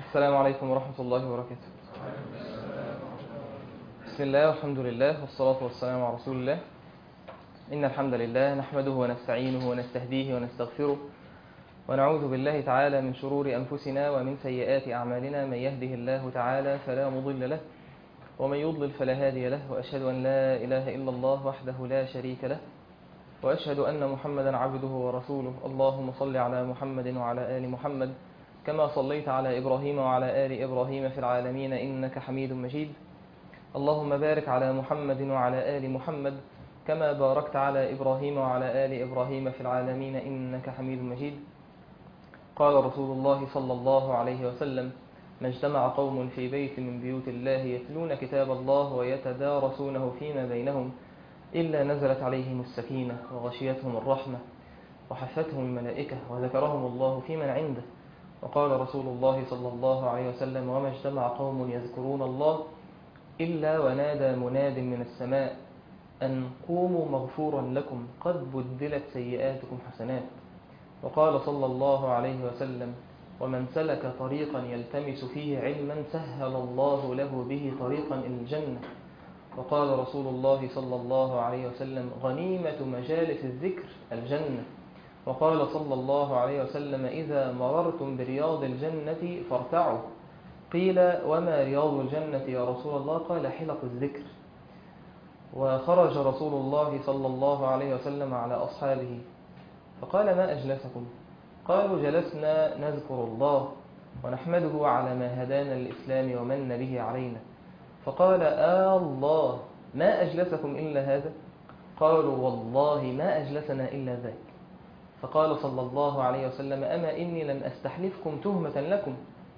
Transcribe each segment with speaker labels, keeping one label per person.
Speaker 1: السلام عليكم ورحمة الله وبركاته بسم الله والحمد لله والصلاة والسلام على رسول الله إن الحمد لله نحمده ونستعينه ونستهديه ونستغفره ونعوذ بالله تعالى من شرور أنفسنا ومن سيئات أعمالنا من يهده الله تعالى فلا مضل له ومن يضلل فلا هادي له وأشهد أن لا إله إلا الله وحده لا شريك له وأشهد أن محمدا عبده ورسوله اللهم صل على محمد وعلى آل محمد كما صليت على إبراهيم وعلى آل إبراهيم في العالمين إنك حميد مجيد اللهم بارك على محمد وعلى آل محمد كما باركت على إبراهيم وعلى آل إبراهيم في العالمين إنك حميد مجيد قال رسول الله صلى الله عليه وسلم ما اجتمع قوم في بيت من بيوت الله يتلون كتاب الله ويتدارسونه فيما بينهم إلا نزلت عليهم السكينة وغشيتهم الرحمة وحفتهم الملائكة وذكرهم الله في من عنده وقال رسول الله صلى الله عليه وسلم وما اجتمع قوم يذكرون الله إلا ونادى مناد من السماء أن قوموا مغفورا لكم قد بدلت سيئاتكم حسنات وقال صلى الله عليه وسلم ومن سلك طريقا يلتمس فيه علما سهل الله له به طريقا إلى الجنة وقال رسول الله صلى الله عليه وسلم غنيمة مجالس الذكر الجنة وقال صلى الله عليه وسلم إذا مررتم برياض الجنة فارتعوا قيل وما رياض الجنة يا رسول الله قال حلق الذكر وخرج رسول الله صلى الله عليه وسلم على أصحابه فقال ما أجلسكم قالوا جلسنا نذكر الله ونحمده على ما هدانا الإسلام ومن به علينا فقال آه الله ما أجلسكم إلا هذا قالوا والله ما أجلسنا إلا ذاك فقال صلى الله عليه وسلم أما إني لم أستحلفكم تهمة لكم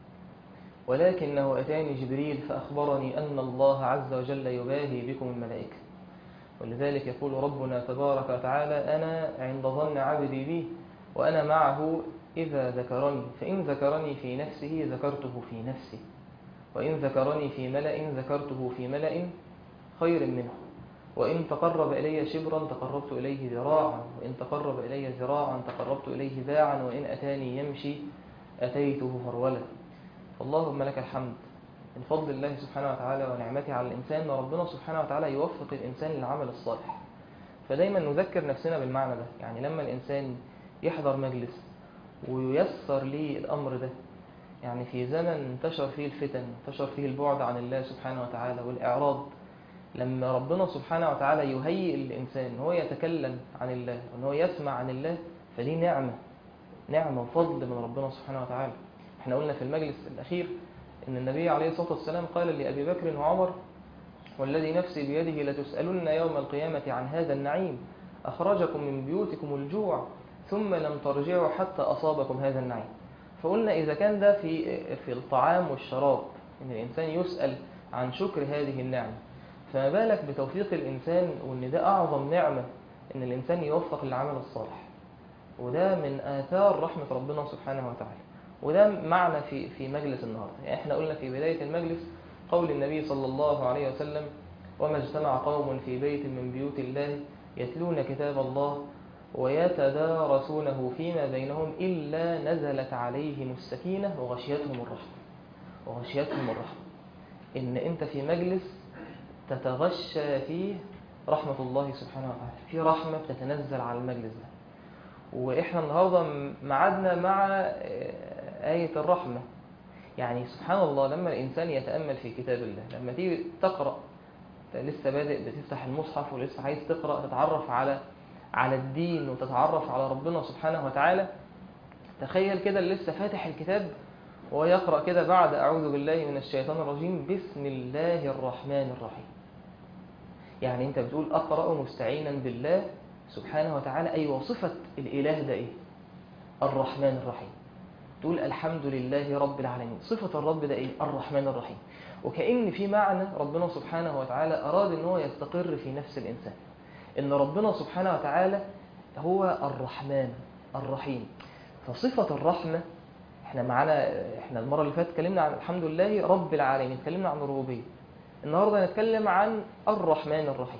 Speaker 1: ولكنه أتاني جبريل فأخبرني أن الله عز وجل يباهي بكم الملائكة ولذلك يقول ربنا تبارك وتعالى أنا عند ظن عبدي بي وأنا معه إذا ذكرني فإن ذكرني في نفسه ذكرته في نفسي وإن ذكرني في ملأ ذكرته في ملأ خير منه وإن تقرب إلي شبرا تقربت إليه ذراعا وإن تقرب إلي ذراعا تقربت إليه باعا وإن أتاني يمشي أتيته هرولا اللهم لك الحمد من فضل الله سبحانه وتعالى ونعمته على الإنسان ربنا سبحانه وتعالى يوفق الإنسان للعمل الصالح فدايما نذكر نفسنا بالمعنى ده يعني لما الإنسان يحضر مجلس وييسر لي الأمر ده يعني في زمن انتشر فيه الفتن انتشر فيه البعد عن الله سبحانه وتعالى والإعراض لما ربنا سبحانه وتعالى يهيئ الإنسان هو يتكلم عن الله وأن هو يسمع عن الله فدي نعمة نعمة وفضل من ربنا سبحانه وتعالى احنا قلنا في المجلس الأخير أن النبي عليه الصلاة والسلام قال لأبي بكر وعمر والذي نفسي بيده لتسألن يوم القيامة عن هذا النعيم أخرجكم من بيوتكم الجوع ثم لم ترجعوا حتى أصابكم هذا النعيم فقلنا إذا كان ده في في الطعام والشراب إن الإنسان يسأل عن شكر هذه النعمة فما بالك بتوفيق الإنسان وإن ده أعظم نعمة إن الإنسان يوفق للعمل الصالح وده من آثار رحمة ربنا سبحانه وتعالى وده معنى في في مجلس النهارده يعني احنا قلنا في بداية المجلس قول النبي صلى الله عليه وسلم وما اجتمع قوم في بيت من بيوت الله يتلون كتاب الله ويتدارسونه فيما بينهم إلا نزلت عليهم السكينة وغشيتهم الرحمة وغشيتهم الرحمة إن أنت في مجلس تتغشى فيه رحمة الله سبحانه وتعالى في رحمة بتتنزل على المجلس ده وإحنا النهاردة معادنا مع آية الرحمة يعني سبحان الله لما الإنسان يتأمل في كتاب الله لما تيجي تقرأ لسه بادئ بتفتح المصحف ولسه عايز تقرأ تتعرف على على الدين وتتعرف على ربنا سبحانه وتعالى تخيل كده اللي لسه فاتح الكتاب ويقرأ كده بعد أعوذ بالله من الشيطان الرجيم بسم الله الرحمن الرحيم يعني أنت بتقول أقرأ مستعينا بالله سبحانه وتعالى أي وصفة الإله ده إيه الرحمن الرحيم تقول الحمد لله رب العالمين صفة الرب ده إيه الرحمن الرحيم وكأن في معنى ربنا سبحانه وتعالى أراد أن هو يستقر في نفس الإنسان إن ربنا سبحانه وتعالى هو الرحمن الرحيم فصفة الرحمة احنا معانا احنا المرة اللي فاتت اتكلمنا عن الحمد لله رب العالمين اتكلمنا عن الربوبية النهاردة نتكلم عن الرحمن الرحيم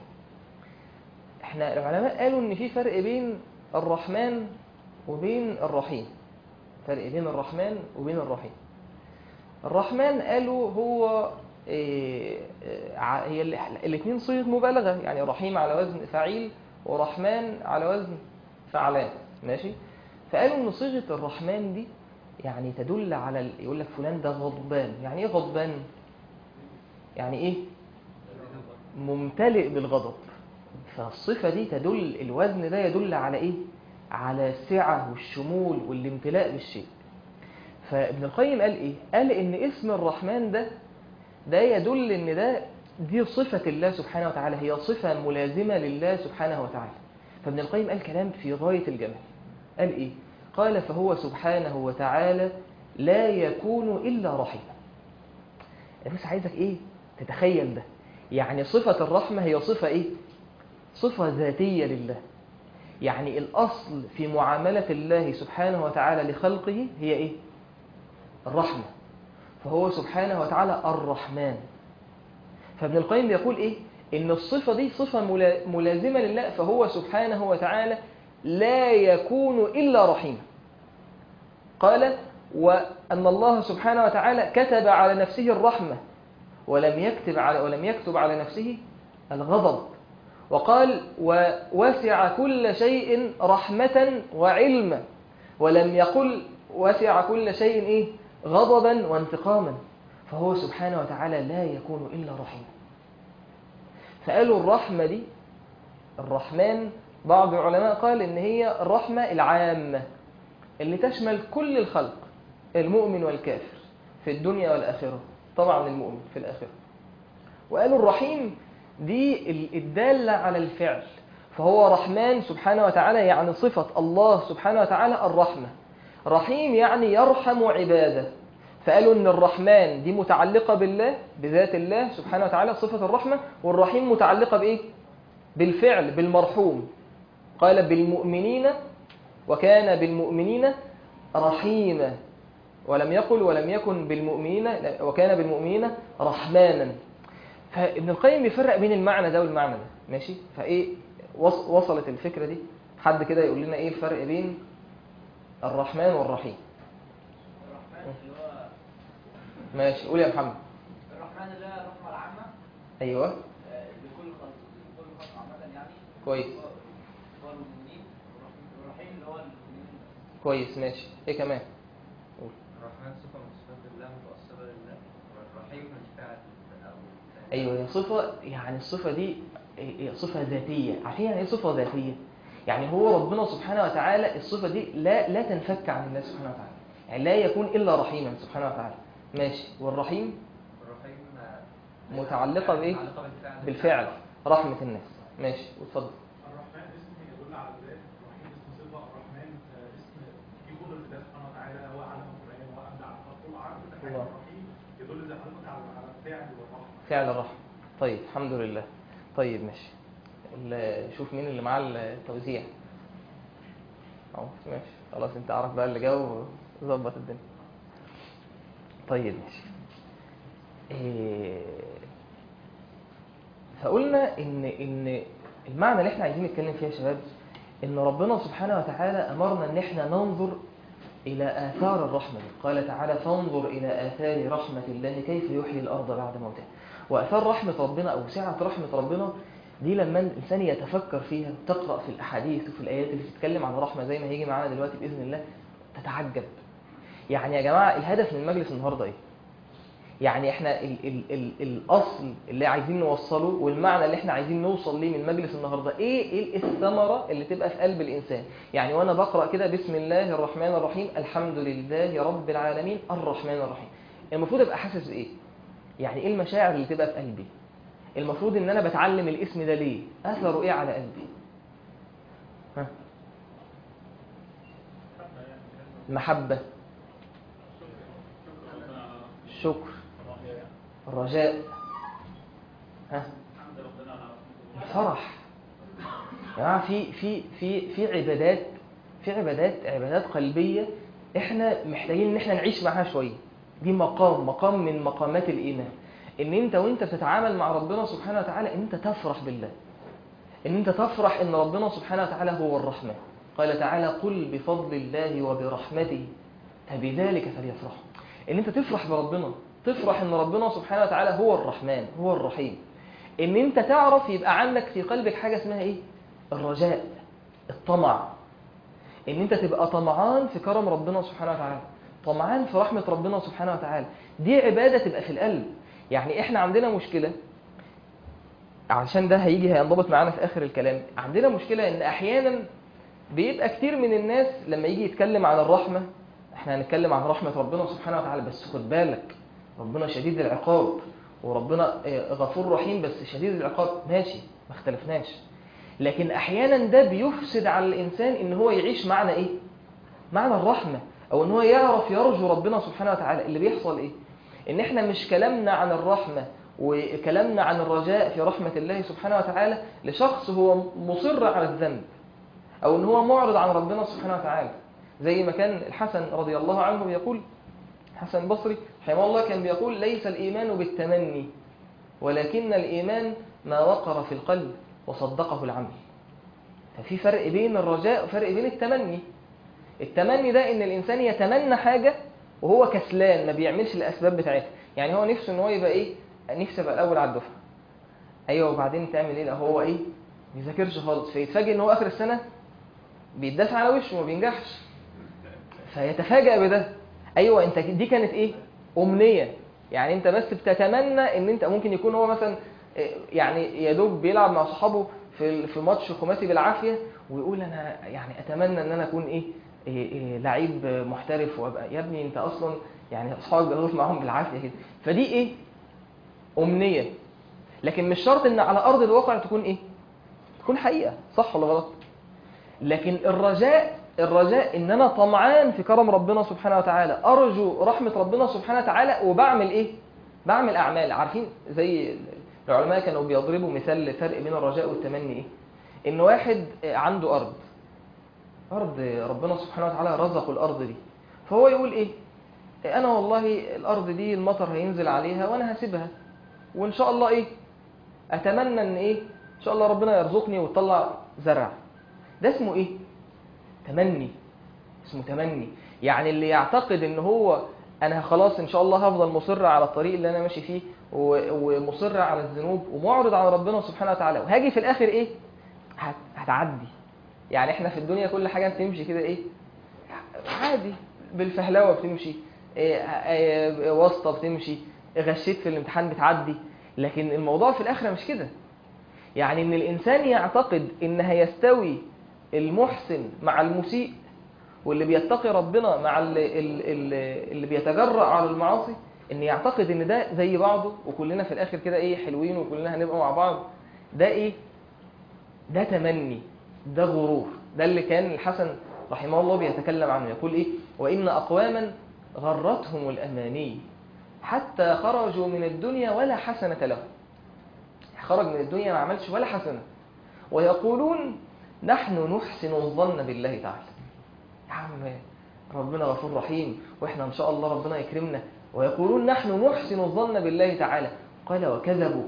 Speaker 1: احنا العلماء قالوا ان في فرق بين الرحمن وبين الرحيم فرق بين الرحمن وبين الرحيم الرحمن قالوا هو إيه، إيه، ع- هي الاثنين صيغة مبالغة يعني رحيم على وزن فعيل ورحمن على وزن فعلان ماشي فقالوا ان صيغة الرحمن دي يعني تدل على ال- يقول لك فلان ده غضبان يعني ايه غضبان يعني ايه ممتلئ بالغضب فالصفة دي تدل الوزن ده يدل على ايه على السعة والشمول والامتلاء بالشيء فابن القيم قال ايه قال ان اسم الرحمن ده ده يدل ان ده دي صفة الله سبحانه وتعالى هي صفة ملازمة لله سبحانه وتعالى فابن القيم قال كلام في غاية الجمال قال ايه قال فهو سبحانه وتعالى لا يكون إلا رحيما أنا بس عايزك ايه تتخيل ده يعني صفة الرحمة هي صفة ايه صفة ذاتية لله يعني الأصل في معاملة الله سبحانه وتعالى لخلقه هي ايه الرحمة فهو سبحانه وتعالى الرحمن فابن القيم بيقول ايه ان الصفة دي صفة ملا- ملازمة لله فهو سبحانه وتعالى لا يكون إلا رحيما قال وأن الله سبحانه وتعالى كتب على نفسه الرحمة ولم يكتب على ولم يكتب على نفسه الغضب وقال ووسع كل شيء رحمة وعلما ولم يقل وسع كل شيء إيه غضبا وانتقاما فهو سبحانه وتعالى لا يكون إلا رحيما فقالوا الرحمة دي الرحمن بعض العلماء قال إن هي الرحمة العامة اللي تشمل كل الخلق المؤمن والكافر في الدنيا والآخرة طبعا المؤمن في الآخرة وقالوا الرحيم دي ال- الدالة على الفعل فهو رحمن سبحانه وتعالى يعني صفة الله سبحانه وتعالى الرحمة رحيم يعني يرحم عباده فقالوا ان الرحمن دي متعلقة بالله بذات الله سبحانه وتعالى صفة الرحمة والرحيم متعلقة بإيه؟ بالفعل بالمرحوم قال بالمؤمنين وكان بالمؤمنين رحيما ولم يقل ولم يكن بالمؤمنين لا، وكان بالمؤمنين رحمانا فابن القيم يفرق بين المعنى ده والمعنى ده ماشي فايه وص- وصلت الفكرة دي حد كده يقول لنا ايه الفرق بين الرحمن والرحيم
Speaker 2: الرحمن اللي هو
Speaker 1: ماشي قول يا محمد
Speaker 2: الرحمن اللي هي الرحمة العامة
Speaker 1: ايوه
Speaker 2: آه، لكل خلق لكل خلق عامة يعني
Speaker 1: كويس.
Speaker 2: هو هو المؤمنين والرحيم- والرحيم اللي هو المؤمنين بس.
Speaker 1: كويس ماشي ايه كمان قول
Speaker 3: الرحمن صفة من صفات الله متأصلة لله والرحيم من فعل أو
Speaker 1: ايوه هي صفه يعني الصفه دي هي صفه ذاتيه عارفين يعني ايه صفه ذاتيه يعني هو ربنا سبحانه وتعالى الصفه دي لا لا تنفك عن الله سبحانه وتعالى يعني لا يكون الا رحيما سبحانه وتعالى ماشي والرحيم
Speaker 3: الرحيم
Speaker 1: متعلقة بإيه؟
Speaker 3: متعلقة بالفعل
Speaker 1: بالفعل رحمه الناس ماشي واتفضل
Speaker 4: الرحمن اسم يدل على الذات الرحيم اسم صفة الرحمن آه، اسم في قدرة الله سبحانه وتعالى هو علم القرآن وأبدع الخلق وعرف كل حاجة
Speaker 1: الله.
Speaker 4: الرحيم يدل زي حضرتك على على الفعل والرحمة
Speaker 1: فعل الرحمه طيب الحمد لله طيب ماشي ال- شوف مين اللي معاه التوزيع اهو ماشي خلاص انت عارف بقى اللي جاوب ظبط الدنيا طيب ماشي إيه فقلنا ان ان المعنى اللي احنا عايزين نتكلم فيه يا شباب ان ربنا سبحانه وتعالى امرنا ان احنا ننظر الى اثار الرحمه دي. قال تعالى فانظر الى اثار رحمه الله كيف يحيي الارض بعد موتها واثار رحمه ربنا او سعه رحمه ربنا دي لما الانسان يتفكر فيها تقرا في الاحاديث وفي الايات اللي بتتكلم عن الرحمه زي ما هيجي معانا دلوقتي باذن الله تتعجب يعني يا جماعه الهدف من المجلس النهارده ايه يعني احنا ال ال ال الاصل اللي عايزين نوصله والمعنى اللي احنا عايزين نوصل ليه من مجلس النهارده ايه ايه الثمره اللي تبقى في قلب الانسان يعني وانا بقرا كده بسم الله الرحمن الرحيم الحمد لله رب العالمين الرحمن الرحيم المفروض ابقى حاسس بايه يعني ايه المشاعر اللي تبقى في قلبي المفروض ان انا بتعلم الاسم ده ليه اثره ايه على قلبي ها المحبه الشكر الرجاء ها الفرح يا جماعه في في في في عبادات في عبادات عبادات قلبيه احنا محتاجين ان احنا نعيش معاها شويه دي مقام مقام من مقامات الايمان ان انت وانت بتتعامل مع ربنا سبحانه وتعالى ان انت تفرح بالله ان انت تفرح ان ربنا سبحانه وتعالى هو الرحمن قال تعالى قل بفضل الله وبرحمته فبذلك فليفرحوا ان انت تفرح بربنا تفرح ان ربنا سبحانه وتعالى هو الرحمن هو الرحيم ان انت تعرف يبقى عندك في قلبك حاجه اسمها ايه الرجاء الطمع ان انت تبقى طمعان في كرم ربنا سبحانه وتعالى طمعان في رحمه ربنا سبحانه وتعالى دي عباده تبقى في القلب يعني احنا عندنا مشكله عشان ده هيجي هينضبط معانا في اخر الكلام عندنا مشكله ان احيانا بيبقى كتير من الناس لما يجي يتكلم عن الرحمه احنا هنتكلم عن رحمه ربنا سبحانه وتعالى بس خد بالك ربنا شديد العقاب وربنا آه، غفور رحيم بس شديد العقاب ماشي ما اختلفناش لكن احيانا ده بيفسد على الانسان ان هو يعيش معنى ايه معنى الرحمه او ان هو يعرف يرجو ربنا سبحانه وتعالى اللي بيحصل ايه ان احنا مش كلامنا عن الرحمه وكلامنا عن الرجاء في رحمه الله سبحانه وتعالى لشخص هو مصر على الذنب او ان هو معرض عن ربنا سبحانه وتعالى زي ما كان الحسن رضي الله عنه بيقول حسن البصري رحمه الله كان بيقول ليس الإيمان بالتمني ولكن الإيمان ما وقر في القلب وصدقه العمل ففي فرق بين الرجاء وفرق بين التمني التمني ده ان الانسان يتمنى حاجه وهو كسلان ما بيعملش الاسباب بتاعتها يعني هو نفسه ان هو يبقى ايه نفسه ابقى الاول على الدفعه ايوه وبعدين تعمل ايه لا هو ايه ما بيذاكرش خالص فيتفاجئ ان هو اخر السنه بيتداس على وشه وما بينجحش فيتفاجأ بده ايوه انت دي كانت ايه امنيه يعني انت بس بتتمنى ان انت ممكن يكون هو مثلا إيه، يعني يا دوب بيلعب مع صحابه في في ماتش خماسي بالعافيه ويقول انا يعني اتمنى ان انا اكون ايه, إيه, إيه لعيب محترف وابقى يا ابني انت اصلا يعني اصحابك بياخدوك معاهم بالعافيه كده فدي ايه امنيه لكن مش شرط ان على ارض الواقع تكون ايه تكون حقيقه صح ولا غلط لكن الرجاء الرجاء ان انا طمعان في كرم ربنا سبحانه وتعالى ارجو رحمه ربنا سبحانه وتعالى وبعمل ايه بعمل اعمال عارفين زي العلماء كانوا بيضربوا مثال لفرق بين الرجاء والتمني ايه ان واحد عنده ارض ارض ربنا سبحانه وتعالى رزقه الارض دي فهو يقول ايه انا والله الارض دي المطر هينزل عليها وانا هسيبها وان شاء الله ايه اتمنى ان ايه ان شاء الله ربنا يرزقني ويطلع زرع ده اسمه ايه تمني اسمه تمني يعني اللي يعتقد ان هو انا خلاص ان شاء الله هفضل مصر على الطريق اللي انا ماشي فيه و- ومصر على الذنوب ومعرض على ربنا سبحانه وتعالى وهاجي في الاخر ايه هت- هتعدي يعني احنا في الدنيا كل حاجه بتمشي كده ايه عادي بالفهلوه بتمشي إيه إيه واسطه بتمشي غشيت في الامتحان بتعدي لكن الموضوع في الاخره مش كده يعني ان الانسان يعتقد ان هيستوي المحسن مع المسيء واللي بيتقي ربنا مع اللي, اللي, اللي بيتجرأ على المعاصي ان يعتقد ان ده زي بعضه وكلنا في الاخر كده ايه حلوين وكلنا هنبقى مع بعض ده ايه ده تمني ده غرور ده اللي كان الحسن رحمه الله بيتكلم عنه يقول ايه وان اقواما غرتهم الاماني حتى خرجوا من الدنيا ولا حسنه لهم خرج من الدنيا ما عملش ولا حسنه ويقولون نحن نحسن الظن بالله تعالى يا عم ربنا غفور رحيم واحنا ان شاء الله ربنا يكرمنا ويقولون نحن نحسن الظن بالله تعالى قال وكذبوا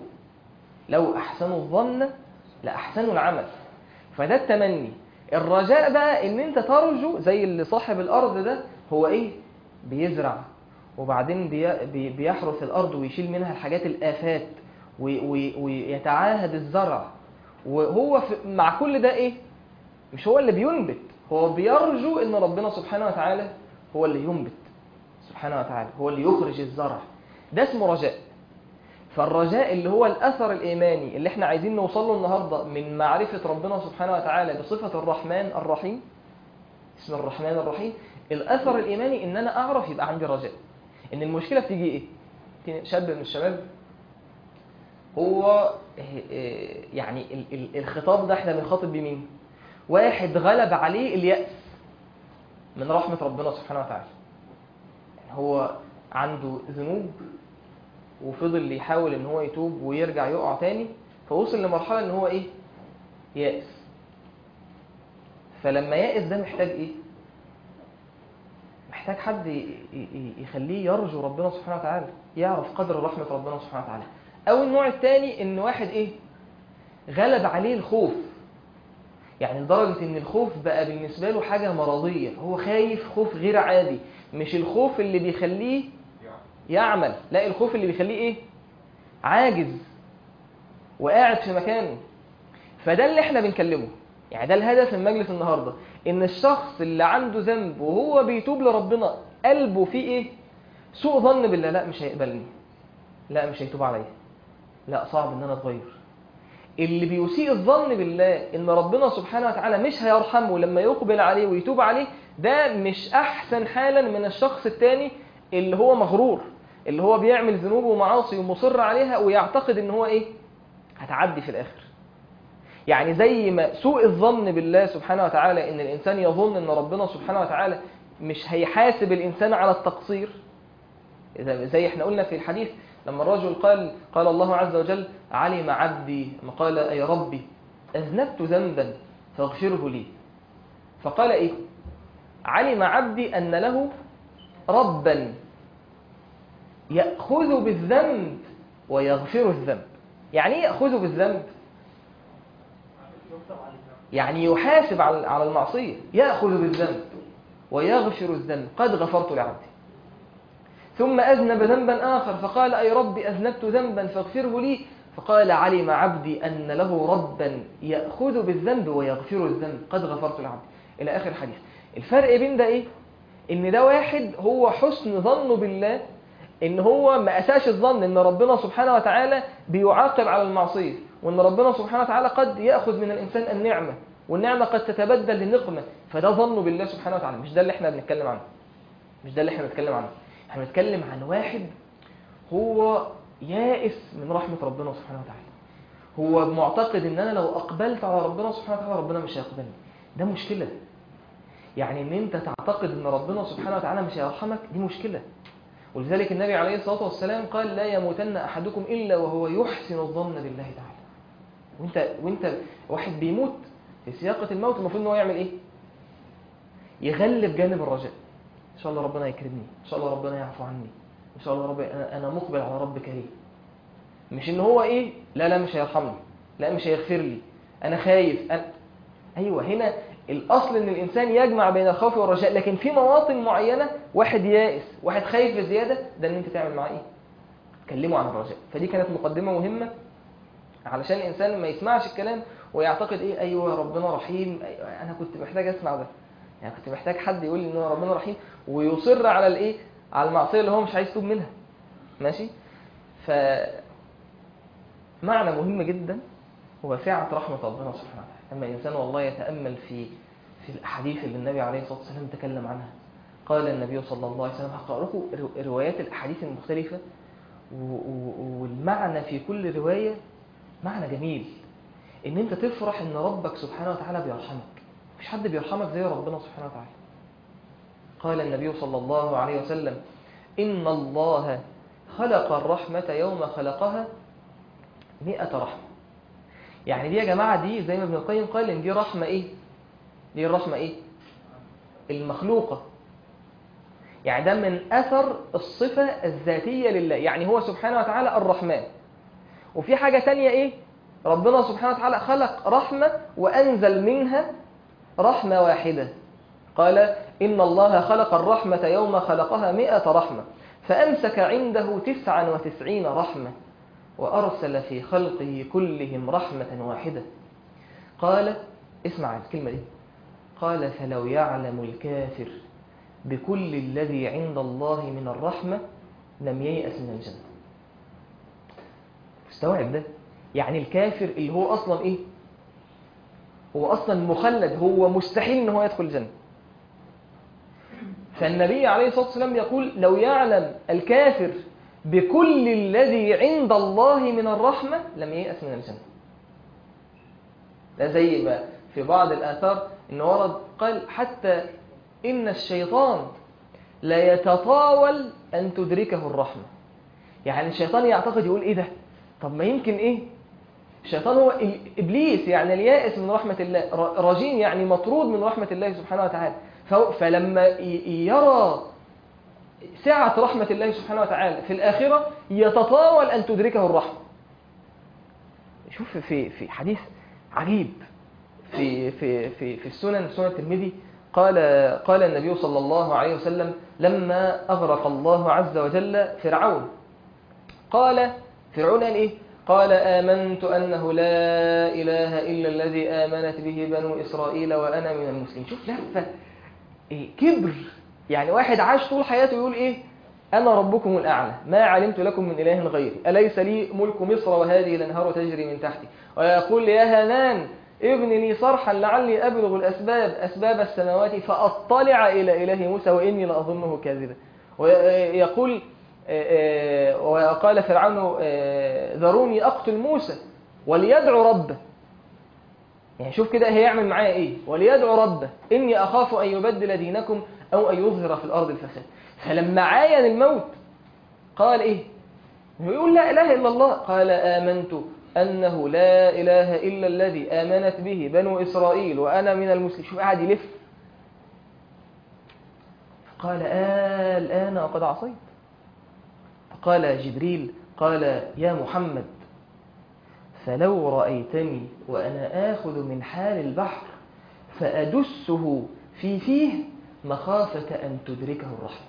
Speaker 1: لو احسنوا الظن لاحسنوا العمل فده التمني الرجاء بقى ان انت ترجو زي اللي صاحب الارض ده هو ايه بيزرع وبعدين بي بي بيحرث الارض ويشيل منها الحاجات الافات وي- وي- ويتعاهد الزرع وهو في مع كل ده ايه مش هو اللي بينبت هو بيرجو ان ربنا سبحانه وتعالى هو اللي ينبت سبحانه وتعالى هو اللي يخرج الزرع ده اسمه رجاء فالرجاء اللي هو الاثر الايماني اللي احنا عايزين نوصل له النهارده من معرفه ربنا سبحانه وتعالى بصفه الرحمن الرحيم اسم الرحمن الرحيم الاثر الايماني ان انا اعرف يبقى عندي رجاء ان المشكله بتيجي ايه في شاب من الشباب هو إيه- إيه يعني ال- ال- الخطاب ده احنا بنخاطب بمين واحد غلب عليه اليأس من رحمة ربنا سبحانه وتعالى يعني هو عنده ذنوب وفضل يحاول ان هو يتوب ويرجع يقع تاني فوصل لمرحلة ان هو ايه يأس فلما يأس ده محتاج ايه محتاج حد ي- ي- يخليه يرجو ربنا سبحانه وتعالى يعرف قدر رحمة ربنا سبحانه وتعالى او النوع الثاني ان واحد ايه غلب عليه الخوف يعني لدرجة ان الخوف بقى بالنسبة له حاجة مرضية هو خايف خوف غير عادي مش الخوف اللي بيخليه يعمل لا الخوف اللي بيخليه ايه عاجز وقاعد في مكانه فده اللي احنا بنكلمه يعني ده الهدف من مجلس النهارده ان الشخص اللي عنده ذنب وهو بيتوب لربنا قلبه فيه ايه سوء ظن بالله لا مش هيقبلني لا مش هيتوب عليا لا صعب ان انا اتغير اللي بيسيء الظن بالله ان ربنا سبحانه وتعالى مش هيرحمه لما يقبل عليه ويتوب عليه ده مش احسن حالا من الشخص التاني اللي هو مغرور اللي هو بيعمل ذنوب ومعاصي ومصر عليها ويعتقد ان هو ايه هتعدي في الاخر يعني زي ما سوء الظن بالله سبحانه وتعالى ان الانسان يظن ان ربنا سبحانه وتعالى مش هيحاسب الانسان على التقصير إذا زي احنا قلنا في الحديث لما الرجل قال قال الله عز وجل علم عبدي ما قال اي ربي اذنبت ذنبا فاغفره لي فقال ايه علم عبدي ان له ربا ياخذ بالذنب ويغفر الذنب يعني ايه ياخذ بالذنب يعني يحاسب على على المعصيه ياخذ بالذنب ويغفر الذنب قد غفرت لعبدي ثم أذنب ذنبا آخر فقال أي ربي أذنبت ذنبا فاغفره لي فقال علم عبدي أن له ربا يأخذ بالذنب ويغفر الذنب قد غفرت لعبدي إلى آخر الحديث الفرق بين ده إيه؟ إن ده واحد هو حسن ظنه بالله إن هو ما أساش الظن إن ربنا سبحانه وتعالى بيعاقب على المعصية وإن ربنا سبحانه وتعالى قد يأخذ من الإنسان النعمة والنعمة قد تتبدل لنقمة فده ظنه بالله سبحانه وتعالى مش ده اللي احنا بنتكلم عنه مش ده اللي احنا بنتكلم عنه احنا بنتكلم عن واحد هو يائس من رحمة ربنا سبحانه وتعالى هو معتقد ان انا لو اقبلت على ربنا سبحانه وتعالى ربنا مش هيقبلني ده مشكلة يعني ان انت تعتقد ان ربنا سبحانه وتعالى مش هيرحمك دي مشكلة ولذلك النبي عليه الصلاة والسلام قال لا يموتن احدكم الا وهو يحسن الظن بالله تعالى وانت وانت واحد بيموت في سياقة الموت المفروض ان هو يعمل ايه يغلب جانب الرجاء ان شاء الله ربنا يكرمني ان شاء الله ربنا يعفو عني ان شاء الله رب انا أنا مقبل على رب كريم مش ان هو ايه لا لا مش هيرحمني لا مش هيغفر لي انا خايف أنا... ايوه هنا الاصل ان الانسان يجمع بين الخوف والرجاء لكن في مواطن معينه واحد يائس واحد خايف بزياده ده ان انت تعمل معاه ايه تكلمه عن الرجاء فدي كانت مقدمه مهمه علشان الانسان ما يسمعش الكلام ويعتقد ايه ايوه ربنا رحيم أيوة انا كنت محتاج اسمع ده يعني كنت محتاج حد يقول لي ان هو ربنا رحيم ويصر على الايه على المعصيه اللي هو مش عايز يتوب منها ماشي ف معنى مهم جدا هو سعة رحمة ربنا سبحانه وتعالى لما الإنسان والله يتأمل في في الأحاديث اللي النبي عليه الصلاة والسلام تكلم عنها قال النبي صلى الله عليه وسلم هقرأ لكم رو- روايات الأحاديث المختلفة و- و- والمعنى في كل رواية معنى جميل إن أنت تفرح إن ربك سبحانه وتعالى بيرحمك مفيش حد بيرحمك زي ربنا سبحانه وتعالى قال النبي صلى الله عليه وسلم إن الله خلق الرحمة يوم خلقها مئة رحمة يعني دي يا جماعة دي زي ما ابن القيم قال إن دي رحمة إيه دي الرحمة إيه المخلوقة يعني ده من أثر الصفة الذاتية لله يعني هو سبحانه وتعالى الرحمن وفي حاجة تانية إيه ربنا سبحانه وتعالى خلق رحمة وأنزل منها رحمة واحدة قال إن الله خلق الرحمة يوم خلقها مئة رحمة فأمسك عنده تسعا وتسعين رحمة وأرسل في خلقه كلهم رحمة واحدة قال اسمع الكلمة دي قال فلو يعلم الكافر بكل الذي عند الله من الرحمة لم ييأس من الجنة استوعب ده يعني الكافر اللي هو أصلا إيه هو أصلا مخلد هو مستحيل إن هو يدخل الجنة فالنبي عليه الصلاة والسلام يقول لو يعلم الكافر بكل الذي عند الله من الرحمة لم ييأس من الجنة ده زي ما في بعض الآثار إن ورد قال حتى إن الشيطان لا يتطاول أن تدركه الرحمة يعني الشيطان يعتقد يقول إيه ده طب ما يمكن إيه الشيطان هو إبليس يعني اليائس من رحمة الله رجيم يعني مطرود من رحمة الله سبحانه وتعالى فلما يرى سعة رحمة الله سبحانه وتعالى في الآخرة يتطاول أن تدركه الرحمة شوف في في حديث عجيب في في في في السنن سنن الترمذي قال قال النبي صلى الله عليه وسلم لما أغرق الله عز وجل فرعون قال فرعون قال إيه؟ قال آمنت أنه لا إله إلا الذي آمنت به بنو إسرائيل وأنا من المسلمين شوف لفة إيه كبر يعني واحد عاش طول حياته يقول إيه أنا ربكم الأعلى ما علمت لكم من إله غيري أليس لي ملك مصر وهذه الأنهار تجري من تحتي ويقول يا هامان ابن لي صرحا لعلي أبلغ الأسباب أسباب السماوات فأطلع إلى إله موسى وإني لأظنه كاذبا ويقول وقال فرعون ذروني أقتل موسى وليدعو ربه يعني شوف كده هيعمل معايا إيه وليدعو ربه إني أخاف أن يبدل دينكم أو أن يظهر في الأرض الفساد فلما عاين الموت قال إيه يقول لا إله إلا الله قال آمنت أنه لا إله إلا الذي آمنت به بنو إسرائيل وأنا من المسلمين شوف قاعد يلف قال آه الآن وقد عصيت فقال جبريل قال يا محمد فلو رأيتني وأنا آخذ من حال البحر فأدسه في فيه مخافة أن تدركه الرحمة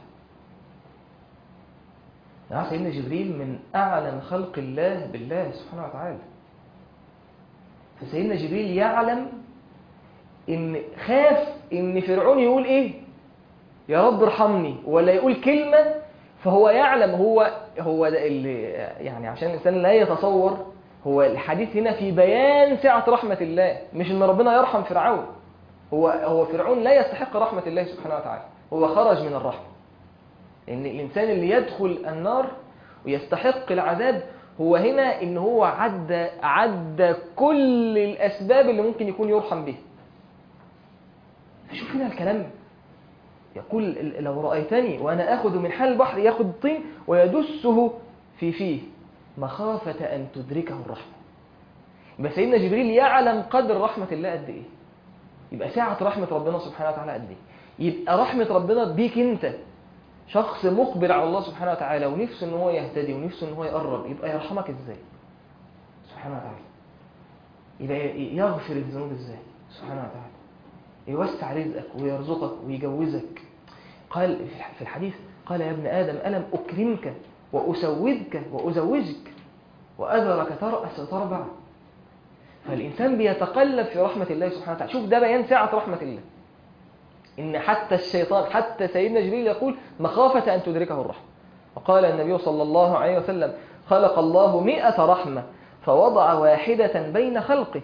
Speaker 1: يعني سيدنا جبريل من أعلم خلق الله بالله سبحانه وتعالى فسيدنا جبريل يعلم إن خاف إن فرعون يقول إيه يا رب ارحمني ولا يقول كلمة فهو يعلم هو هو ده اللي يعني عشان الإنسان لا يتصور هو الحديث هنا في بيان سعة رحمة الله مش إن ربنا يرحم فرعون هو هو فرعون لا يستحق رحمة الله سبحانه وتعالى هو خرج من الرحمة ان الانسان اللي يدخل النار ويستحق العذاب هو هنا ان هو عدى عدى كل الاسباب اللي ممكن يكون يرحم بها فشوف هنا الكلام يقول لو رأيتني وأنا أخذ من حال البحر يأخذ الطين ويدسه في فيه مخافة أن تدركه الرحمة يبقى سيدنا جبريل يعلم قدر رحمة الله قد إيه يبقى ساعة رحمة ربنا سبحانه وتعالى قد إيه يبقى رحمة ربنا بيك أنت شخص مقبل على الله سبحانه وتعالى ونفسه ان هو يهتدي ونفسه ان هو يقرب يبقى يرحمك ازاي سبحانه وتعالى يبقى يغفر الذنوب ازاي سبحانه وتعالى يوسع رزقك ويرزقك ويجوزك قال في الحديث قال يا ابن آدم ألم أكرمك وأسودك وأزوجك وأذرك ترأس وتربع فالإنسان بيتقلب في رحمة الله سبحانه وتعالى شوف ده بيان سعة رحمة الله إن حتى الشيطان حتى سيدنا جبريل يقول مخافة أن تدركه الرحمة وقال النبي صلى الله عليه وسلم خلق الله مئة رحمة فوضع واحدة بين خلقه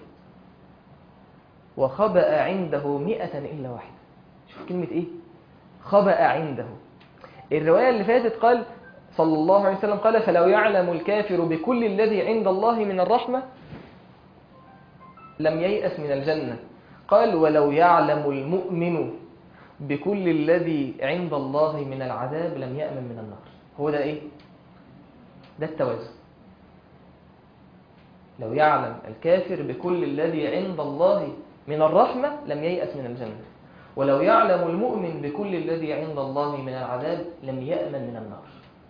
Speaker 1: وخبأ عنده مئة إلا واحدة شوف كلمة إيه خبأ عنده الرواية اللي فاتت قال صلى الله عليه وسلم قال فلو يعلم الكافر بكل الذي عند الله من الرحمة لم ييأس من الجنة قال ولو يعلم المؤمن بكل الذي عند الله من العذاب لم يأمن من النار هو ده ايه ده التوازن لو يعلم الكافر بكل الذي عند الله من الرحمة لم ييأس من الجنة ولو يعلم المؤمن بكل الذي عند الله من العذاب لم يأمن من النار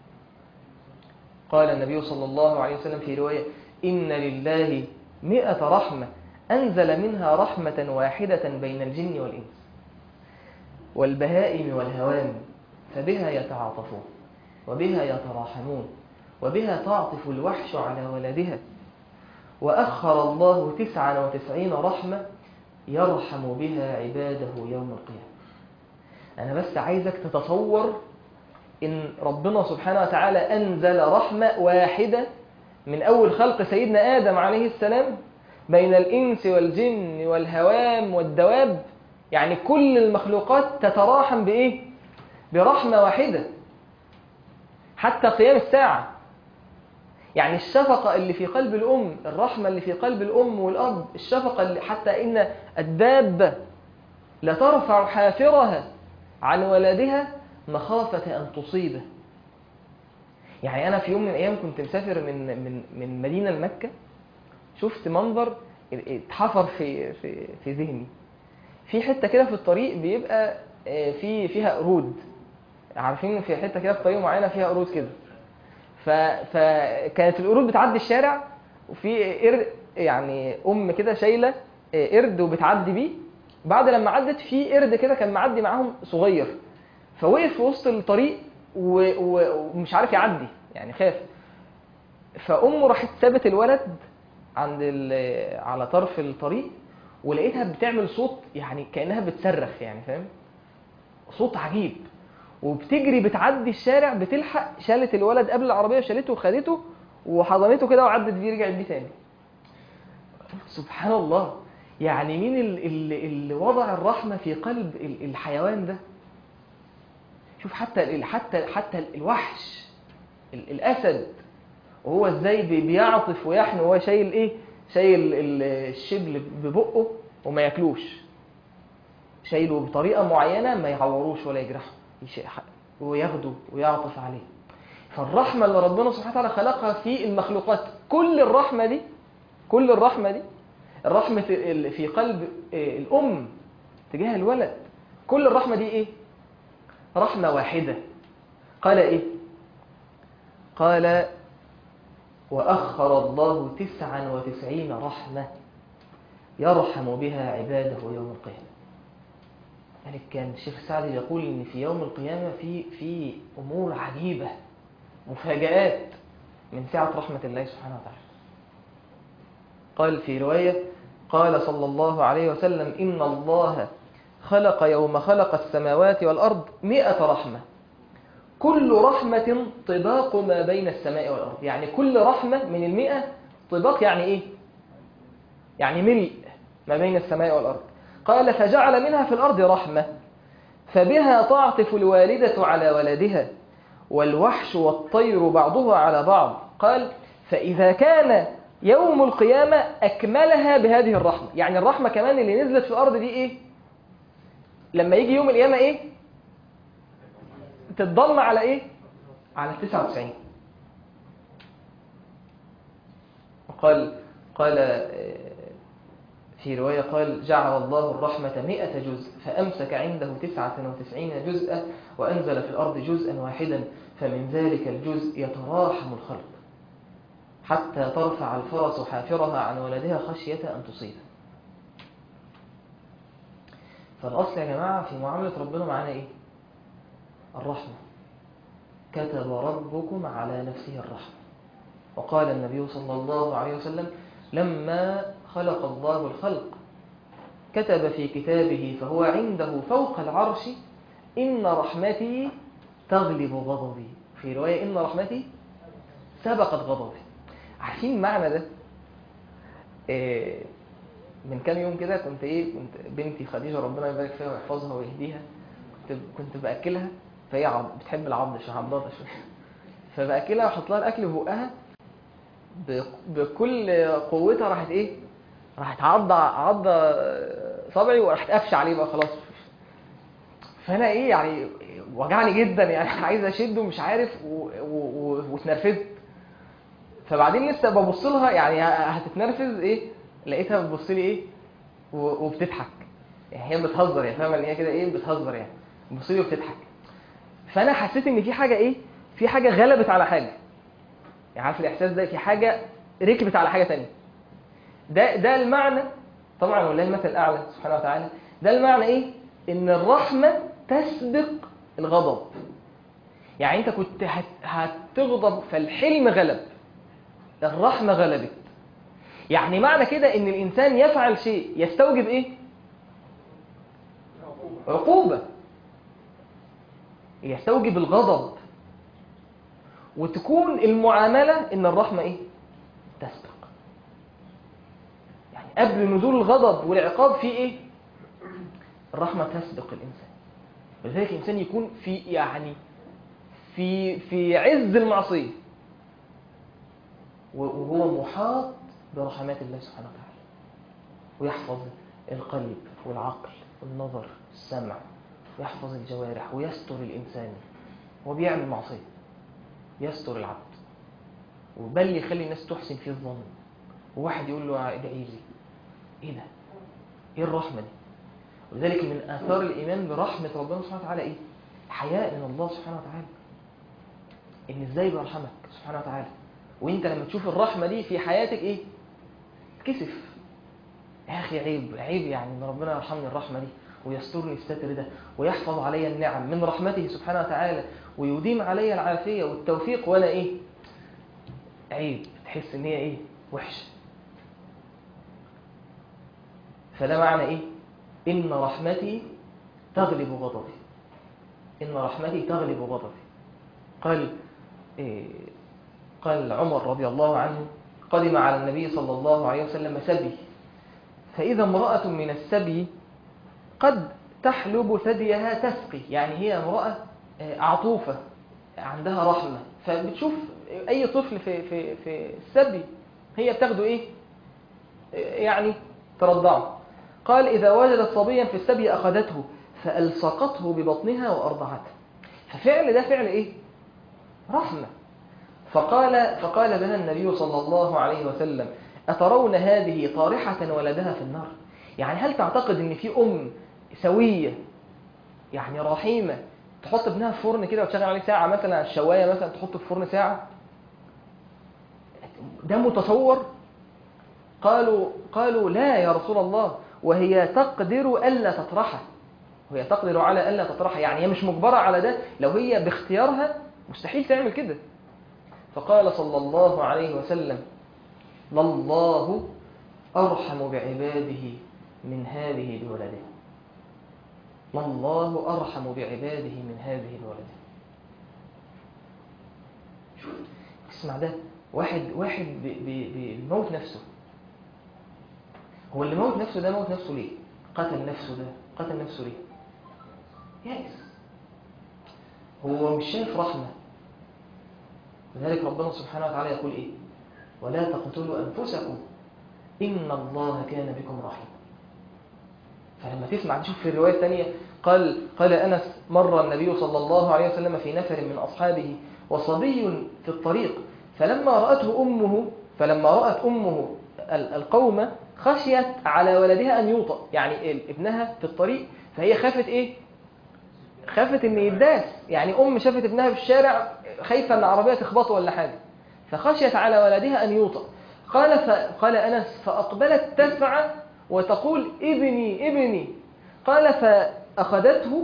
Speaker 1: قال النبي صلى الله عليه وسلم في رواية إن لله مئة رحمة أنزل منها رحمة واحدة بين الجن والإنس والبهائم والهوام فبها يتعاطفون وبها يتراحمون وبها تعطف الوحش على ولدها وأخر الله تسعا وتسعين رحمة يرحم بها عباده يوم القيامة أنا بس عايزك تتصور إن ربنا سبحانه وتعالى أنزل رحمة واحدة من أول خلق سيدنا آدم عليه السلام بين الإنس والجن والهوام والدواب يعني كل المخلوقات تتراحم بإيه؟ برحمة واحدة حتى قيام الساعة يعني الشفقة اللي في قلب الأم الرحمة اللي في قلب الأم والأب الشفقة اللي حتى إن الدابة لترفع حافرها عن ولدها مخافة أن تصيبه يعني أنا في يوم من الأيام كنت مسافر من من من مدينة لمكة شفت منظر اتحفر في في في ذهني في حته كده في الطريق بيبقى في فيها قرود عارفين في حته كده في طريق معينه فيها قرود كده ف... فكانت القرود بتعدي الشارع وفي قرد يعني ام كده شايله قرد وبتعدي بيه بعد لما عدت في قرد كده كان معدي معاهم صغير فوقف في وسط الطريق و- و- ومش عارف يعدي يعني خاف فامه راحت سابت الولد عند ال- على طرف الطريق ولقيتها بتعمل صوت يعني كانها بتصرخ يعني فاهم صوت عجيب وبتجري بتعدي الشارع بتلحق شالت الولد قبل العربيه شالته وخدته وحضنته كده وعدت بيه رجعت بيه تاني سبحان الله يعني مين ال- ال- اللي وضع الرحمه في قلب ال- الحيوان ده شوف حتى ال- حتى حتى الوحش ال- الاسد وهو ازاي بي- بيعطف ويحن وهو شايل ايه شايل ال- الشبل ببقه وما ياكلوش شايله بطريقه معينه ما يعوروش ولا يجرحه يش- وياخده ويعطف عليه فالرحمه اللي ربنا سبحانه وتعالى خلقها في المخلوقات كل الرحمه دي كل الرحمه دي الرحمه ال- في قلب آه، الام تجاه الولد كل الرحمه دي ايه رحمه واحده قال ايه قال وأخر الله تسعا وتسعين رحمة يرحم بها عباده يوم القيامة يعني كان الشيخ السعدي يقول إن في يوم القيامة في في أمور عجيبة مفاجآت من سعة رحمة الله سبحانه وتعالى قال في رواية قال صلى الله عليه وسلم إن الله خلق يوم خلق السماوات والأرض مئة رحمة كل رحمة طباق ما بين السماء والأرض يعني كل رحمة من المئة طباق يعني إيه؟ يعني ملء ما بين السماء والأرض قال فجعل منها في الأرض رحمة فبها تعطف الوالدة على ولدها والوحش والطير بعضها على بعض قال فإذا كان يوم القيامة أكملها بهذه الرحمة يعني الرحمة كمان اللي نزلت في الأرض دي إيه؟ لما يجي يوم القيامة إيه؟ تتضم على ايه على 99 وقال قال آه، في رواية قال جعل الله الرحمة مئة جزء فأمسك عنده تسعة وتسعين جزءا وأنزل في الأرض جزءا واحدا فمن ذلك الجزء يتراحم الخلق حتى ترفع الفرس حافرها عن ولدها خشية أن تصيبه فالأصل يا جماعة في معاملة ربنا معانا إيه؟ الرحمة كتب ربكم على نفسه الرحمة وقال النبي صلى الله عليه وسلم لما خلق الله الخلق كتب في كتابه فهو عنده فوق العرش إن رحمتي تغلب غضبي في رواية إن رحمتي سبقت غضبي عارفين المعنى ده إيه من كام يوم كده كنت ايه كنت بنتي خديجه ربنا يبارك فيها ويحفظها ويهديها كنت كنت باكلها فهي عض... بتحب العض شويه عضاضه شويه فباكلها واحط لها الاكل في بقها ب... بكل قوتها راحت ايه راحت عض عض صبعي وراحت قافشه عليه بقى خلاص فانا ايه يعني وجعني جدا يعني عايز اشده مش عارف و... و... و... واتنرفزت فبعدين لسه ببص لها يعني هتتنرفز ايه لقيتها بتبص لي ايه و- وبتضحك يعني هي بتهزر يعني فاهمه ان هي كده ايه بتهزر يعني بتبص لي وبتضحك فانا حسيت ان في حاجه ايه في حاجه غلبت على حاجه يعني عارف الاحساس ده في حاجه ركبت على حاجه تانية ده ده المعنى طبعا ولله المثل الاعلى سبحانه وتعالى ده المعنى ايه ان الرحمه تسبق الغضب يعني انت كنت هت- هتغضب فالحلم غلب الرحمه غلبت يعني معنى كده ان الانسان يفعل شيء يستوجب ايه عقوبة يستوجب الغضب وتكون المعاملة ان الرحمة ايه تسبق يعني قبل نزول الغضب والعقاب في ايه الرحمة تسبق الانسان ولذلك الانسان يكون في يعني في في عز المعصية وهو محاط برحمات الله سبحانه وتعالى ويحفظ القلب والعقل والنظر السمع ويحفظ الجوارح ويستر الإنسان هو بيعمل معصية يستر العبد وبل يخلي الناس تحسن فيه الظن وواحد يقول له ادعي لي ايه ده؟ ايه الرحمة دي؟ ولذلك من آثار الإيمان برحمة ربنا سبحانه وتعالى ايه؟ حياء من الله سبحانه وتعالى ان ازاي بيرحمك سبحانه وتعالى وانت لما تشوف الرحمة دي في حياتك ايه؟ تكسف يا اخي عيب عيب يعني ان ربنا يرحمني الرحمه دي ويسترني الستر ده ويحفظ علي النعم من رحمته سبحانه وتعالى ويديم علي العافيه والتوفيق وانا ايه عيب تحس ان هي ايه وحشه فده معنى ايه ان رحمتي تغلب غضبي ان رحمتي تغلب غضبي قال إيه قال عمر رضي الله عنه قدم على النبي صلى الله عليه وسلم سبي فإذا امرأة من السبي قد تحلب ثديها تسقي يعني هي امرأة عطوفة عندها رحمة فبتشوف أي طفل في, في, في السبي هي بتاخده إيه يعني ترضعه قال إذا وجدت صبيا في السبي أخذته فألصقته ببطنها وأرضعته ففعل ده فعل إيه رحمة فقال فقال لها النبي صلى الله عليه وسلم أترون هذه طارحة ولدها في النار يعني هل تعتقد ان في ام سوية يعني رحيمة تحط ابنها في فرن كده وتشغل عليه ساعة مثلا على الشواية مثلا تحطه في فرن ساعة ده متصور قالوا قالوا لا يا رسول الله وهي تقدر ألا تطرحه وهي تقدر على ألا تطرحه يعني هي مش مجبرة على ده لو هي باختيارها مستحيل تعمل كده فقال صلى الله عليه وسلم لله أرحم بعباده من هذه بولده والله أرحم بعباده من هذه الولده شوف اسمع ده واحد واحد بيموت نفسه هو اللي موت نفسه ده موت نفسه ليه قتل نفسه ده قتل نفسه ليه يائس هو مش شايف رحمة لذلك ربنا سبحانه وتعالى يقول ايه ولا تقتلوا أنفسكم إن الله كان بكم رحيما فلما تسمع تشوف في الرواية الثانية قال قال أنس مر النبي صلى الله عليه وسلم في نفر من أصحابه وصبي في الطريق فلما رأته أمه فلما رأت أمه القوم خشيت على ولدها أن يوطأ يعني ابنها في الطريق فهي خافت إيه خافت ان يداس يعني ام شافت ابنها في الشارع خايفه ان عربيه تخبطه ولا حاجه فخشيت على ولدها ان يوطأ قال فقال انس فاقبلت تسعى وتقول ابني ابني قال فاخذته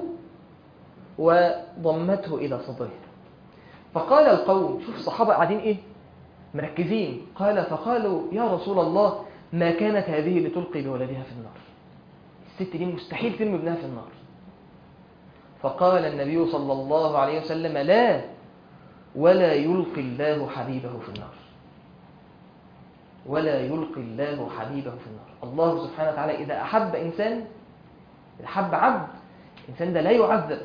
Speaker 1: وضمته الى صدره فقال القوم شوف الصحابه قاعدين ايه مركزين قال فقالوا يا رسول الله ما كانت هذه لتلقي بولدها في النار الست دي مستحيل ترمي ابنها في النار فقال النبي صلى الله عليه وسلم لا ولا يلقي الله حبيبه في النار ولا يلقي الله حبيبه في النار الله سبحانه وتعالى إذا أحب إنسان إذا أحب عبد الإنسان ده لا يعذب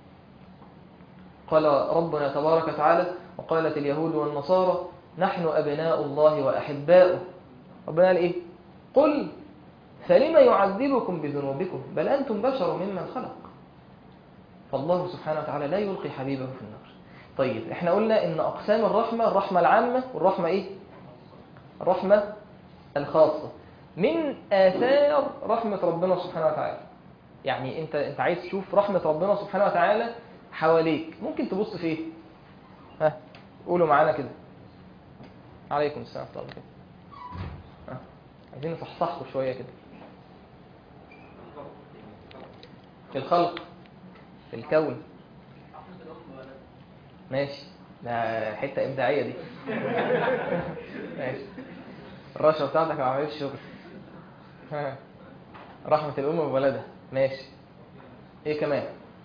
Speaker 1: قال ربنا تبارك وتعالى وقالت اليهود والنصارى نحن أبناء الله وأحباؤه ربنا قال إيه قل فلم يعذبكم بذنوبكم بل أنتم بشر ممن خلق فالله سبحانه وتعالى لا يلقي حبيبه في النار طيب احنا قلنا ان اقسام الرحمة الرحمة العامة والرحمة ايه الرحمة الخاصة من آثار رحمة ربنا سبحانه وتعالى يعني انت انت عايز تشوف رحمة ربنا سبحانه وتعالى حواليك ممكن تبص في ايه ها قولوا معانا كده عليكم السلام ورحمة الله ها عايزين نصحصحكم شوية كده في الخلق في الكون ماشي ده حته ابداعيه دي ماشي الرشوه بتاعتك ما عملتش شغل رحمه الام بولدها ماشي ايه كمان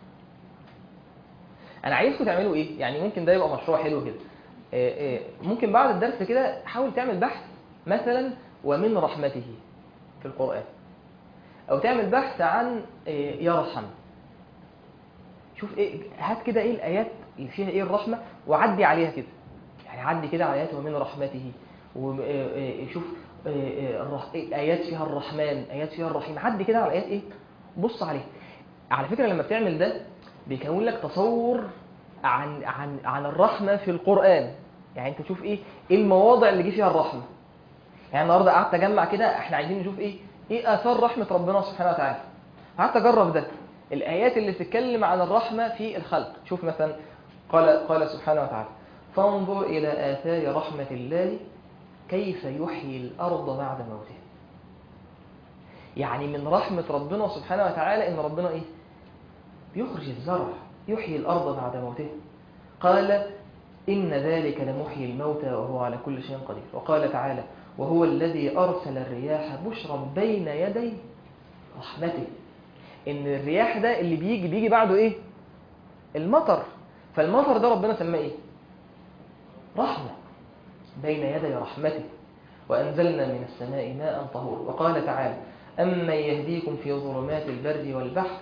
Speaker 1: انا عايزكم تعملوا ايه يعني ممكن ده يبقى مشروع حلو كده إيه إيه ممكن بعد الدرس كده حاول تعمل بحث مثلا ومن رحمته في القران او تعمل بحث عن إيه يرحم شوف ايه هات كده ايه الايات اللي فيها ايه الرحمه وعدي عليها كده يعني عدي كده على ايات ومن رحمته وشوف ايات فيها الرحمن ايات فيها الرحيم عدي كده على ايات ايه بص عليها على فكره لما بتعمل ده بيكون لك تصور عن عن عن الرحمه في القران يعني انت تشوف ايه ايه المواضع اللي جه فيها الرحمه يعني النهارده قعدت اجمع كده احنا عايزين نشوف ايه ايه اثار رحمه ربنا سبحانه وتعالى قعدت اجرب ده الآيات اللي بتتكلم عن الرحمة في الخلق شوف مثلا قال قال سبحانه وتعالى فانظر إلى آثار رحمة الله كيف يحيي الأرض بعد موتها يعني من رحمة ربنا سبحانه وتعالى إن ربنا إيه بيخرج الزرع يحيي الأرض بعد موته قال إن ذلك لمحيي الموتى وهو على كل شيء قدير وقال تعالى وهو الذي أرسل الرياح بشرا بين يدي رحمته إن الرياح ده اللي بيجي بيجي بعده إيه المطر فالمطر ده ربنا سماه إيه رحمة بين يدي رحمته وأنزلنا من السماء ماء طهور وقال تعالى أمن يهديكم في ظلمات البر والبحر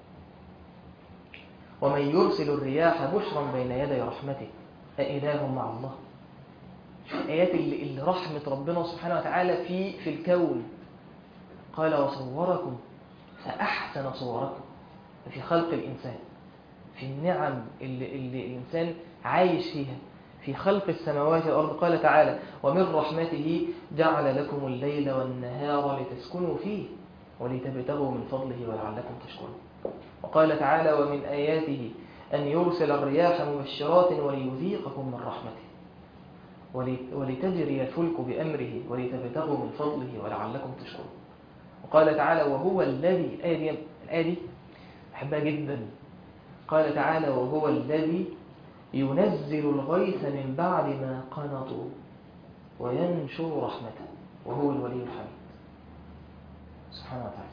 Speaker 1: ومن يرسل الرياح بشرا بين يدي رحمته أإله مع الله شوف الآيات اللي, اللي رحمة ربنا سبحانه وتعالى في في الكون قال وصوركم فأحسن صوركم في خلق الإنسان في النعم اللي, اللي الإنسان عايش فيها في خلق السماوات والأرض قال تعالى ومن رحمته جعل لكم الليل والنهار لتسكنوا فيه ولتبتغوا من فضله ولعلكم تشكرون وقال تعالى ومن آياته أن يرسل الرياح مبشرات وليذيقكم من رحمته ولتجري الفلك بأمره ولتبتغوا من فضله ولعلكم تشكرون وقال تعالى وهو الذي الآية دي, الآية دي أحبها جدا قال تعالى وهو الذي ينزل الغيث من بعد ما قنطوا وينشر رحمته وهو الولي الحميد سبحانه وتعالى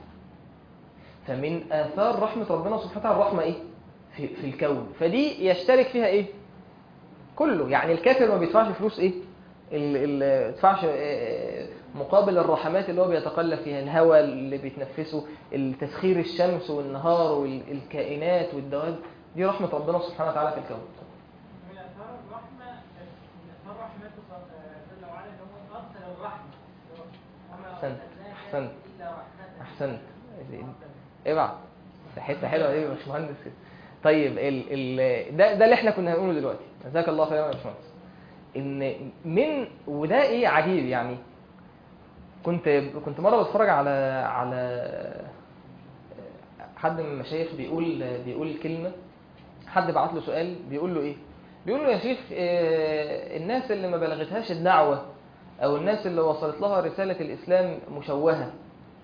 Speaker 1: فمن آثار رحمة ربنا سبحانه وتعالى الرحمة إيه؟ في, في الكون فدي يشترك فيها إيه؟ كله يعني الكافر ما بيدفعش فلوس إيه؟ ال ال بيدفعش مقابل الرحمات اللي هو بيتقلب فيها الهواء اللي بيتنفسه التسخير الشمس والنهار والكائنات والدواب دي رحمة ربنا سبحانه وتعالى في الكون
Speaker 2: من اثار الرحمه من اثار رحمته جل وعلا ان هو ارسل الرحمه وما
Speaker 1: أحسنت.
Speaker 2: أرسلناك
Speaker 1: أحسنت.
Speaker 2: الا رحمه
Speaker 1: أحسنت ابعت ده حته حلوه دي يا باشمهندس كده طيب ال ال ده ده اللي احنا كنا هنقوله دلوقتي جزاك الله خيرا يا باشمهندس ان من وده ايه عجيب يعني كنت كنت مره بتفرج على على حد من المشايخ بيقول بيقول كلمه حد بعت له سؤال بيقول له ايه بيقول له يا شيخ آه، الناس اللي ما بلغتهاش الدعوه او الناس اللي وصلت لها رساله الاسلام مشوهه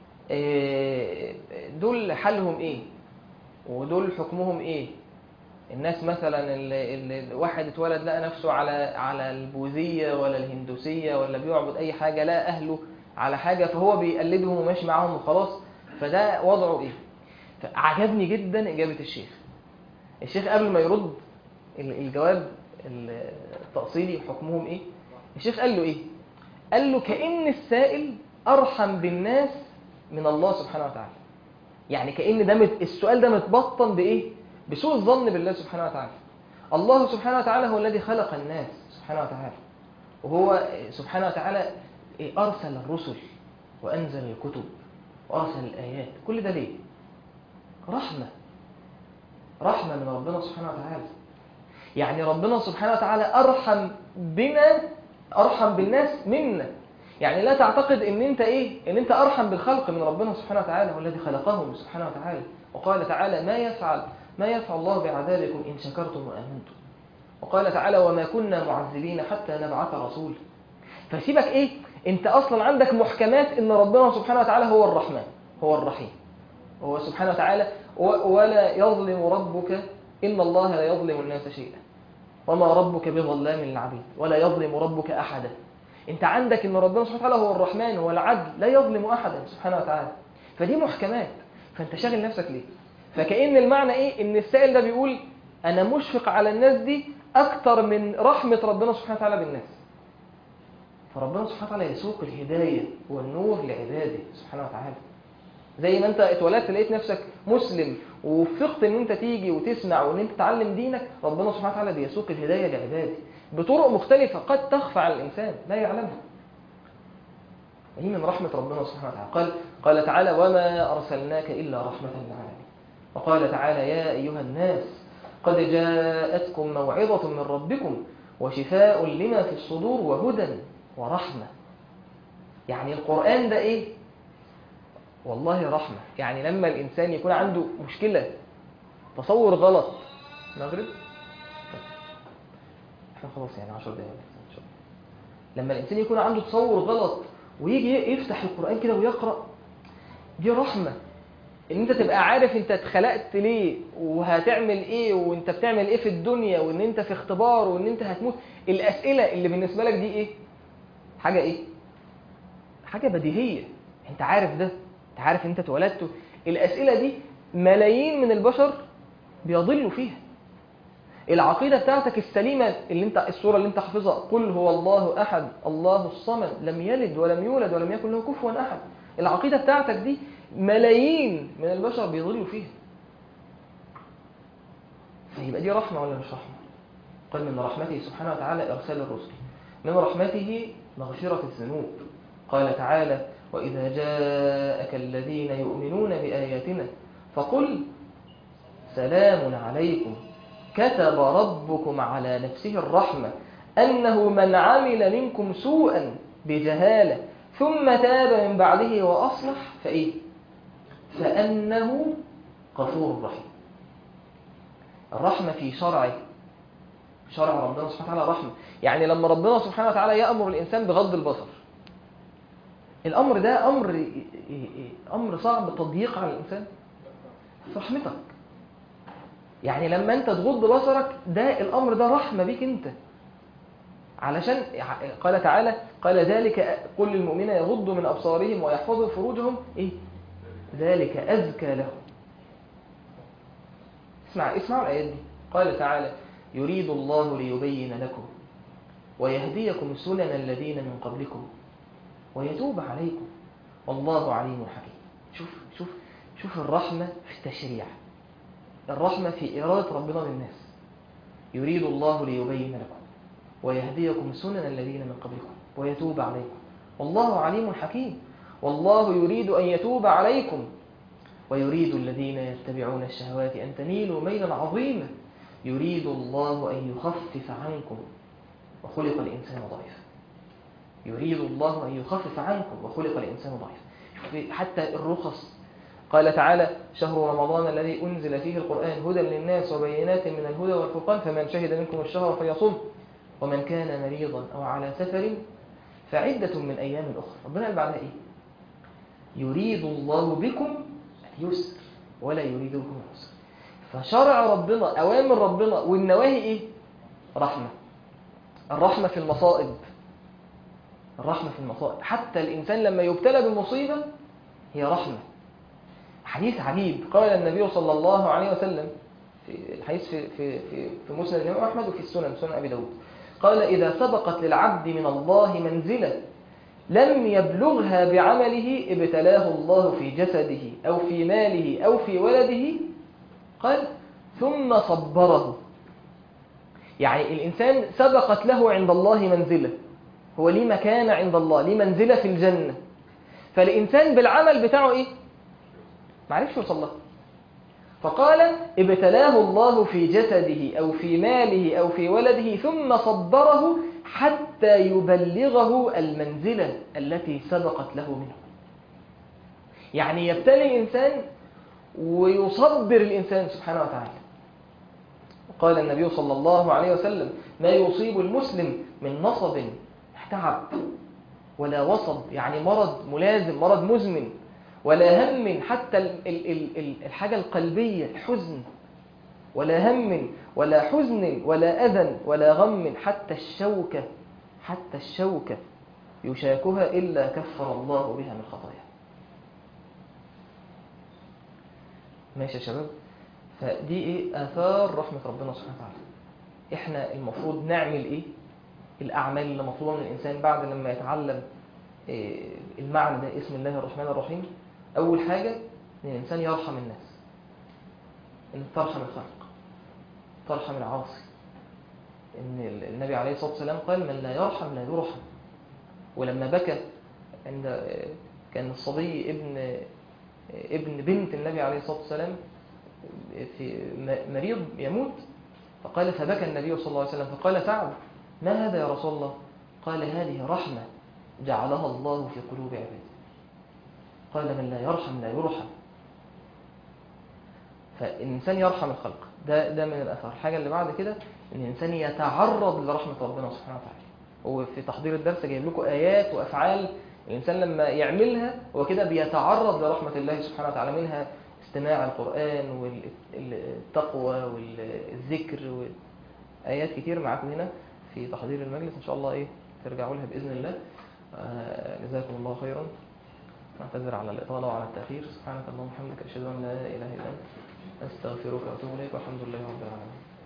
Speaker 1: آه، دول حالهم ايه ودول حكمهم ايه الناس مثلا اللي, اللي واحد اتولد لقى نفسه على على البوذيه ولا الهندوسيه ولا بيعبد اي حاجه لا اهله على حاجه فهو بيقلدهم وماشي معاهم وخلاص فده وضعه ايه فعجبني جدا اجابه الشيخ الشيخ قبل ما يرد ال- الجواب التأصيلي حكمهم ايه الشيخ قال له ايه قال له كأن السائل أرحم بالناس من الله سبحانه وتعالى يعني كأن ده مت... السؤال ده متبطن بإيه بسوء الظن بالله سبحانه وتعالى الله سبحانه وتعالى هو الذي خلق الناس سبحانه وتعالى وهو سبحانه وتعالى أرسل الرسل وأنزل الكتب وأرسل الآيات كل ده ليه رحمة رحمة من ربنا سبحانه وتعالى يعني ربنا سبحانه وتعالى أرحم بنا أرحم بالناس منا يعني لا تعتقد ان انت ايه ان انت ارحم بالخلق من ربنا سبحانه وتعالى هو الذي خلقهم سبحانه وتعالى وقال تعالى ما يفعل ما يفعل الله بعذابكم ان شكرتم وامنتم وقال تعالى وما كنا معذبين حتى نبعث رسولا فسيبك ايه انت اصلا عندك محكمات ان ربنا سبحانه وتعالى هو الرحمن هو الرحيم هو سبحانه وتعالى و- ولا يظلم ربك ان الله لا يظلم الناس شيئا وما ربك بظلام للعبيد ولا يظلم ربك احدا انت عندك ان ربنا سبحانه وتعالى هو الرحمن هو العدل لا يظلم احدا سبحانه وتعالى فدي محكمات فانت شاغل نفسك ليه فكأن المعنى ايه ان السائل ده بيقول انا مشفق على الناس دي اكتر من رحمة ربنا سبحانه وتعالى بالناس فربنا سبحانه وتعالى يسوق الهداية والنور لعباده سبحانه وتعالى زي ما انت اتولدت لقيت نفسك مسلم ووفقت ان انت تيجي وتسمع وان انت تتعلم دينك ربنا سبحانه وتعالى بيسوق الهداية لعباده بطرق مختلفة قد تخفى على الإنسان لا يعلمها دي من رحمة ربنا سبحانه وتعالى قال, قال تعالى وما أرسلناك إلا رحمة للعالمين وقال تعالى يا أيها الناس قد جاءتكم موعظة من ربكم وشفاء لما في الصدور وهدى ورحمة يعني القرآن ده إيه والله رحمة يعني لما الإنسان يكون عنده مشكلة تصور غلط مغرب احنا خلاص يعني 10 دقايق ان شاء الله لما الانسان يكون عنده تصور غلط ويجي يفتح القران كده ويقرا دي رحمة ان انت تبقى عارف انت اتخلقت ليه وهتعمل ايه وانت بتعمل ايه في الدنيا وان انت في اختبار وان انت هتموت الاسئلة اللي بالنسبة لك دي ايه حاجة ايه حاجة بديهية انت عارف ده انت عارف انت اتولدت الاسئلة دي ملايين من البشر بيضلوا فيها العقيدة بتاعتك السليمة اللي انت الصورة اللي انت حافظها قل هو الله احد الله الصمد لم يلد ولم يولد ولم يكن له كفوا احد العقيدة بتاعتك دي ملايين من البشر بيضلوا فيها فيبقى دي رحمة ولا مش رحمة قال من رحمته سبحانه وتعالى إرسال الرسل من رحمته مغفرة الذنوب قال تعالى وإذا جاءك الذين يؤمنون بآياتنا فقل سلام عليكم كتب ربكم على نفسه الرحمة أنه من عمل منكم سوءا بجهالة ثم تاب من بعده وأصلح فإيه فأنه غفور رحيم الرحمة في شرعه شرع ربنا سبحانه وتعالى رحمة يعني لما ربنا سبحانه وتعالى يأمر الإنسان بغض البصر الأمر ده أمر أمر صعب تضييق على الإنسان في رحمتك يعني لما أنت تغض بصرك ده الأمر ده رحمة بيك أنت علشان قال تعالى قال ذلك قل للمؤمنين يغضوا من أبصارهم ويحفظوا فروجهم إيه ذلك أزكى لهم اسمع اسمعوا الآيات دي قال تعالى يريد الله ليبين لكم ويهديكم سنن الذين من قبلكم ويتوب عليكم والله عليم حكيم شوف شوف شوف الرحمة في التشريع الرحمة في إرادة ربنا للناس يريد الله ليبين لكم ويهديكم سنن الذين من قبلكم ويتوب عليكم والله عليم حكيم والله يريد أن يتوب عليكم ويريد الذين يتبعون الشهوات أن تميلوا ميلا عظيما يريد الله أن يخفف عنكم وخلق الإنسان ضعيفا يريد الله أن يخفف عنكم وخلق الإنسان ضعيفا حتى الرخص قال تعالى شهر رمضان الذي أنزل فيه القرآن هدى للناس وبينات من الهدى والفرقان فمن شهد منكم الشهر فليصم ومن كان مريضا أو على سفر فعدة من أيام أخرى ربنا قال بعدها إيه يريد الله بكم اليسر ولا يريد بكم العسر فشرع ربنا أوامر ربنا والنواهي إيه رحمة الرحمة في المصائب الرحمة في المصائب حتى الإنسان لما يبتلى بمصيبة هي رحمة حديث عجيب قال النبي صلى الله عليه وسلم في الحديث في في في, في مسند الإمام أحمد وفي السنن سنن أبي داود قال إذا سبقت للعبد من الله منزلة لم يبلغها بعمله ابتلاه الله في جسده أو في ماله أو في ولده قال ثم صبره يعني الإنسان سبقت له عند الله منزلة هو ليه مكان عند الله ليه منزلة في الجنة فالإنسان بالعمل بتاعه إيه؟ معرفش يوصل لها فقال ابتلاه الله في جسده أو في ماله أو في ولده ثم صبره حتى يبلغه المنزلة التي سبقت له منه يعني يبتلي الإنسان ويصبر الإنسان سبحانه وتعالى قال النبي صلى الله عليه وسلم ما يصيب المسلم من نصب تعب ولا وصب يعني مرض ملازم مرض مزمن ولا هم حتى ال ال ال الحاجة القلبية الحزن ولا هم ولا حزن ولا أذى ولا غم حتى الشوكة حتى الشوكة يشاكها إلا كفر الله بها من خطايا ماشي يا شباب فدي ايه آثار رحمة ربنا سبحانه وتعالى احنا المفروض نعمل ايه الأعمال اللي مطلوبة من الإنسان بعد لما يتعلم إيه المعنى ده اسم الله الرحمن الرحيم أول حاجة إن الإنسان يرحم الناس إن ترحم الخلق ترحم العاصي إن النبي عليه الصلاة والسلام قال من لا يرحم لا يرحم ولما بكى عند كان الصبي ابن ابن بنت النبي عليه الصلاة والسلام في مريض يموت فقال فبكى النبي صلى الله عليه وسلم فقال سعد ما هذا يا رسول الله قال هذه رحمة جعلها الله في قلوب عباده قال من لا يرحم لا يرحم فالإنسان يرحم الخلق ده ده من الأثار الحاجة اللي بعد كده إن الإنسان يتعرض لرحمة ربنا سبحانه وتعالى هو في تحضير الدرس جايب لكم آيات وأفعال الإنسان لما يعملها هو كده بيتعرض لرحمة الله سبحانه وتعالى منها استماع القرآن والتقوى والذكر وآيات كتير معاكم هنا في تحضير المجلس إن شاء الله إيه ترجعوا لها بإذن الله آه، جزاكم الله خيرا نعتذر على الإطالة وعلى التأخير سبحانك اللهم وبحمدك أشهد أن لا إله إلا أنت أستغفرك وأتوب إليك والحمد لله رب العالمين